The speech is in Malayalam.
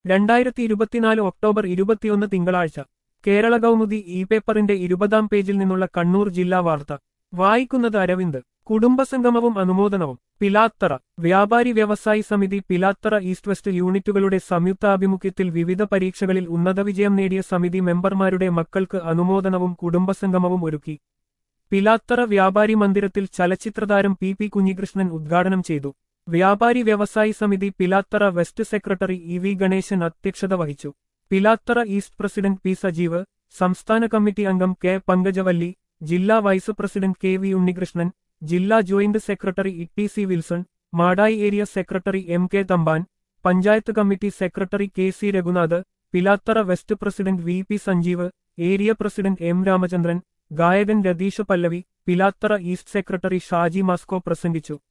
രണ്ടായിരത്തി ഇരുപത്തിനാല് ഒക്ടോബർ ഇരുപത്തിയൊന്ന് തിങ്കളാഴ്ച കേരള കൗമുദി ഇ പേപ്പറിന്റെ ഇരുപതാം പേജിൽ നിന്നുള്ള കണ്ണൂർ ജില്ലാ വാർത്ത വായിക്കുന്നത് അരവിന്ദ് കുടുംബസംഗമവും അനുമോദനവും പിലാത്തറ വ്യാപാരി വ്യവസായി സമിതി പിലാത്തറ ഈസ്റ്റ് വെസ്റ്റ് യൂണിറ്റുകളുടെ സംയുക്താഭിമുഖ്യത്തിൽ വിവിധ പരീക്ഷകളിൽ ഉന്നത വിജയം നേടിയ സമിതി മെമ്പർമാരുടെ മക്കൾക്ക് അനുമോദനവും കുടുംബസംഗമവും ഒരുക്കി പിലാത്തറ വ്യാപാരി മന്ദിരത്തിൽ ചലച്ചിത്രതാരം പി പി കുഞ്ഞികൃഷ്ണൻ ഉദ്ഘാടനം ചെയ്തു വ്യാപാരി വ്യവസായി സമിതി Pilathara west secretary E V Ganesan അധ്യക്ഷത വഹിച്ചു Pilathara east president P Sajeev സംസ്ഥാന കമ്മിറ്റി അംഗം കെ പങ്കജവല്ലി ജില്ലാ vice president K V Unnikrishnan ജില്ലാ joint secretary E T C Wilson Madayi area secretary M K Thampan panchayat committee secretary K C Raghunath Pilathara west president V P Sanjeev area president M Ramachandran ഗായകൻ രതീഷ് പല്ലവി പിലാത്തറ ഈസ്റ്റ് സെക്രട്ടറി ഷാജി മാസ്കോ പ്രസംഗിച്ചു